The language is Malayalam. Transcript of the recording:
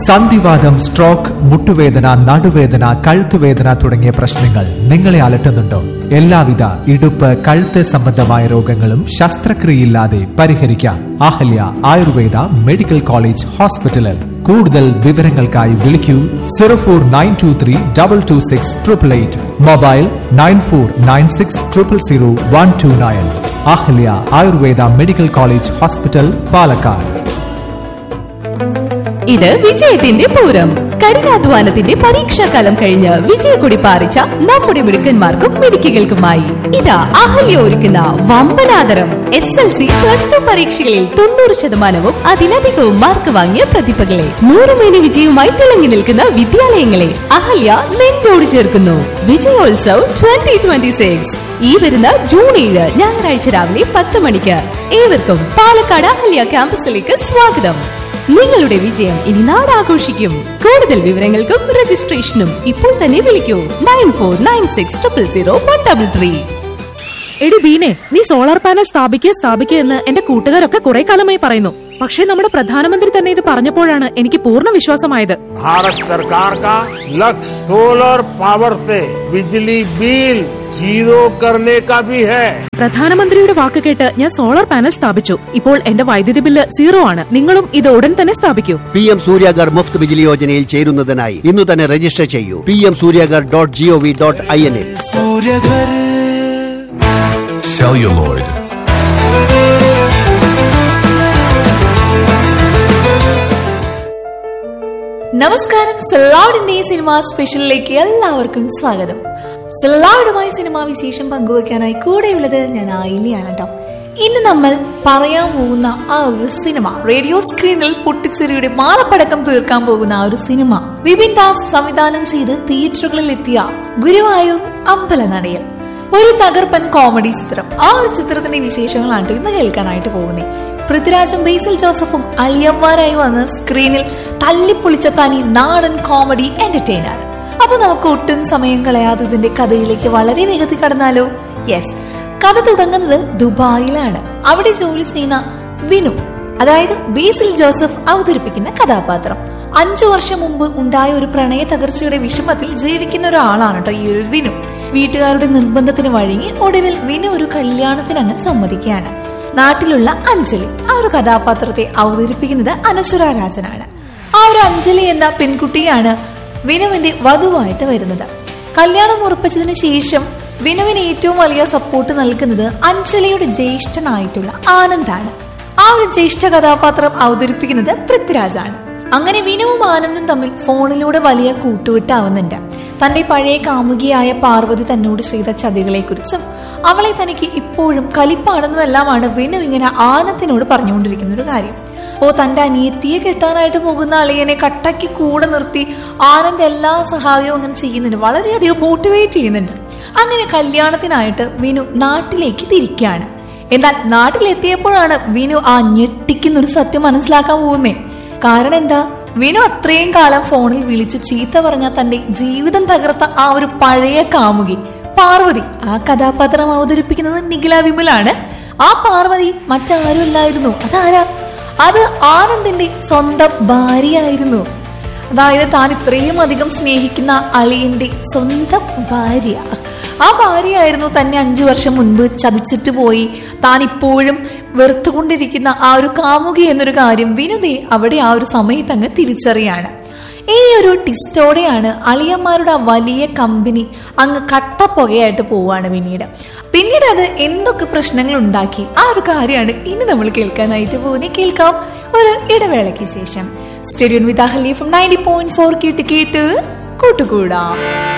സന്ധിവാദം സ്ട്രോക്ക് മുട്ടുവേദന നടുവേദന കഴുത്തുവേദന തുടങ്ങിയ പ്രശ്നങ്ങൾ നിങ്ങളെ അലട്ടുന്നുണ്ടോ എല്ലാവിധ ഇടുപ്പ് കഴുത്ത് സംബന്ധമായ രോഗങ്ങളും ശസ്ത്രക്രിയയില്ലാതെ പരിഹരിക്കാം അഹല്യ ആയുർവേദ മെഡിക്കൽ കോളേജ് ഹോസ്പിറ്റലിൽ കൂടുതൽ വിവരങ്ങൾക്കായി വിളിക്കൂ zero four nine two three double two six triple eight mobile nine four nine six triple zero one two nine Ahalya Ayurveda medical college hospital Palakkad ഇത് വിജയത്തിന്റെ പൂരം കഠിനാധ്വാനത്തിന്റെ പരീക്ഷാകാലം കഴിഞ്ഞ് വിജയക്കൊടി പാറിച്ച നമ്മുടെ മിടുക്കന്മാർക്കും മിടുക്കികൾക്കുമായി ഇതാ അഹല്യ ഒരുക്കുന്ന വമ്പനാദരം S L C plus two പരീക്ഷകളിൽ തൊണ്ണൂറ് ശതമാനവും അതിലധികവും മാർക്ക് വാങ്ങിയ പ്രതിഭകളെ നൂറുമേനി വിജയവുമായി തിളങ്ങി നിൽക്കുന്ന വിദ്യാലയങ്ങളെ അഹല്യ നെഞ്ചോട് ചേർക്കുന്നു വിജയോത്സവ് ട്വന്റി ട്വന്റി സിക്സ് ഈ വരുന്ന ജൂൺ ഏഴ് ഞായറാഴ്ച രാവിലെ പത്ത് മണിക്ക് ഏവർക്കും പാലക്കാട് അഹല്യ ക്യാമ്പസിലേക്ക് സ്വാഗതം നിങ്ങളുടെ വിജയം ഇനി നാടാഘോഷിക്കും കൂടുതൽ വിവരങ്ങൾക്കും രജിസ്ട്രേഷനും ഇപ്പോൾ തന്നെ വിളിക്കൂ nine four nine six triple zero one double three എടി ബീനെ നീ സോളാർ പാനൽ സ്ഥാപിക്കുക സ്ഥാപിക്കുക എന്ന് എന്റെ കൂട്ടുകാരൊക്കെ കുറെ കാലമായി പറയുന്നു പക്ഷേ നമ്മുടെ പ്രധാനമന്ത്രി തന്നെ ഇത് പറഞ്ഞപ്പോഴാണ് എനിക്ക് പൂർണ്ണ വിശ്വാസമായത് भारत सरकार का लक्ष्य सोलर पावर से बिजली बिल जीरो करने का भी है പ്രധാനമന്ത്രിയുടെ വാക്ക് കേട്ട് ഞാൻ സോളാർ പാനൽ സ്ഥാപിച്ചു ഇപ്പോൾ എന്റെ വൈദ്യുതി ബില്ല് സീറോ ആണ് നിങ്ങളും ഇത് ഉടൻ തന്നെ സ്ഥാപിക്കൂ പി എം സൂര്യാഗർ മുഫ്ത് ബിജിലി യോജനയിൽ ചേരുന്നതിനായി ഇന്ന് തന്നെ രജിസ്റ്റർ ചെയ്യൂ P M Suryaghar dot G O V dot I N എ celluloid, നമസ്കാരം സലാഡിന്റെ സിനിമ സ്പെഷ്യലിലേക്ക് എല്ലാവർക്കും സ്വാഗതം സലാഡുമായി സിനിമാ വിശേഷം പങ്കുവെക്കാനായി കൂടെയുള്ളത് ഞാൻ ആയില്യാണ് കേട്ടോ ഇന്ന് നമ്മൾ പറയാൻ പോകുന്ന ആ ഒരു സിനിമ റേഡിയോ സ്ക്രീനിൽ പൊട്ടിച്ചെറിയുടെ മാലപ്പടക്കം തീർക്കാൻ പോകുന്ന ആ ഒരു സിനിമ വിപിൻ ദാസ് സംവിധാനം ചെയ്ത് തിയേറ്ററുകളിൽ എത്തിയ ഗുരുവായൂർ അമ്പലനടയൽ ഒരു തകർപ്പൻ കോമഡി ചിത്രം ആ ഒരു ചിത്രത്തിന്റെ വിശേഷങ്ങളാണ് ഇന്ന് കേൾക്കാനായിട്ട് പോകുന്നത് പൃഥ്വിരാജും ബേസിൽ ജോസഫും അളിയന്മാരായി വന്ന് സ്ക്രീനിൽ തല്ലിപ്പൊളിച്ച തനി നാടൻ കോമഡി എന്റർടൈനർ അപ്പൊ നമുക്ക് ഒട്ടും സമയം കളയാതെ ഇതിന്റെ കഥയിലേക്ക് വളരെ വേഗത്തിൽ കടന്നാലോ യെസ് കഥ തുടങ്ങുന്നത് ദുബായിലാണ് അവിടെ ജോലി ചെയ്യുന്ന വിനു അതായത് ബേസിൽ ജോസഫ് അവതരിപ്പിക്കുന്ന കഥാപാത്രം അഞ്ചു വർഷം മുമ്പ് ഉണ്ടായ ഒരു പ്രണയ തകർച്ചയുടെ വിഷമത്തിൽ ജീവിക്കുന്ന ഒരാളാണ് കേട്ടോ ഈ ഒരു വിനു വീട്ടുകാരുടെ നിർബന്ധത്തിന് വഴങ്ങി ഒടുവിൽ വിനു ഒരു കല്യാണത്തിന് അങ്ങ് സമ്മതിക്കുകയാണ് നാട്ടിലുള്ള അഞ്ജലി ആ ഒരു കഥാപാത്രത്തെ അവതരിപ്പിക്കുന്നത് അനശ്വര രാജനാണ് ആ ഒരു അഞ്ജലി എന്ന പെൺകുട്ടിയാണ് വിനുവിന്റെ വധുവായിട്ട് വരുന്നത് കല്യാണം ഉറപ്പിച്ചതിന് ശേഷം വിനുവിന് ഏറ്റവും വലിയ സപ്പോർട്ട് നൽകുന്നത് അഞ്ജലിയുടെ ജ്യേഷ്ഠനായിട്ടുള്ള ആനന്ദാണ് ആ ഒരു ജ്യേഷ്ഠ കഥാപാത്രം അവതരിപ്പിക്കുന്നത് പൃഥ്വിരാജാണ് അങ്ങനെ വിനുവും ആനന്ദും തമ്മിൽ ഫോണിലൂടെ വലിയ കൂട്ടുവിട്ടാവുന്നുണ്ട് തന്റെ പഴയ കാമുകിയായ പാർവതി തന്നോട് ചെയ്ത ചതികളെ കുറിച്ചും അവളെ തനിക്ക് ഇപ്പോഴും കലിപ്പാണെന്നും എല്ലാമാണ് വിനു ഇങ്ങനെ ആനന്ദിനോട് പറഞ്ഞുകൊണ്ടിരിക്കുന്ന ഒരു കാര്യം ഓ തന്റെ അനിയത്തിയെ കെട്ടാനായിട്ട് പോകുന്ന അളിയനെ കട്ടയ്ക്ക് കൂടെ നിർത്തി ആനന്ദ് എല്ലാ സഹായവും അങ്ങനെ ചെയ്യുന്നുണ്ട് വളരെയധികം മോട്ടിവേറ്റ് ചെയ്യുന്നുണ്ട് അങ്ങനെ കല്യാണത്തിനായിട്ട് വിനു നാട്ടിലേക്ക് തിരിക്കുകയാണ് എന്നാൽ നാട്ടിലെത്തിയപ്പോഴാണ് വിനു ആ ഞെട്ടിക്കുന്ന ഒരു സത്യം മനസ്സിലാക്കാൻ പോകുന്നേ കാരണം എന്താ വിനു അത്രയും കാലം ഫോണിൽ വിളിച്ച് ചീത്ത പറഞ്ഞ തന്റെ ജീവിതം തകർത്ത ആ ഒരു പഴയ കാമുകി പാർവതി ആ കഥാപാത്രം അവതരിപ്പിക്കുന്നത് നിഖില വിമലാണ് ആ പാർവതി മറ്റാരുമല്ലായിരുന്നു അതാരാ അത് ആനന്ദിന്റെ സ്വന്തം ഭാര്യയായിരുന്നു അതായത് താൻ ഇത്രയും അധികം സ്നേഹിക്കുന്ന അളിയന്റെ സ്വന്തം ഭാര്യ ആ ഭാര്യയായിരുന്നു തന്നെ അഞ്ചു വർഷം മുൻപ് ചതിച്ചിട്ട് പോയി താൻ ഇപ്പോഴും വെറുത്തുകൊണ്ടിരിക്കുന്ന ആ ഒരു കാമുകി എന്നൊരു കാര്യം വിനുദേ അവിടെ ആ ഒരു സമയത്ത് അങ്ങ് തിരിച്ചറിയാണ് ഈ ഒരു ടിസ്റ്റോടെയാണ് അളിയന്മാരുടെ ആ വലിയ കമ്പനി അങ്ങ് കട്ടപ്പുകയായിട്ട് പോവാണ് പിന്നീട് പിന്നീട് അത് എന്തൊക്കെ പ്രശ്നങ്ങൾ ഉണ്ടാക്കി ആ ഒരു കാര്യമാണ് ഇനി നമ്മൾ കേൾക്കാനായിട്ട് പോകുന്നത് കേൾക്കാം ഒരു ഇടവേളയ്ക്ക് ശേഷം stadium with Ahali from ninety point four കേട്ട് കേട്ട് കൂട്ടുകൂടാം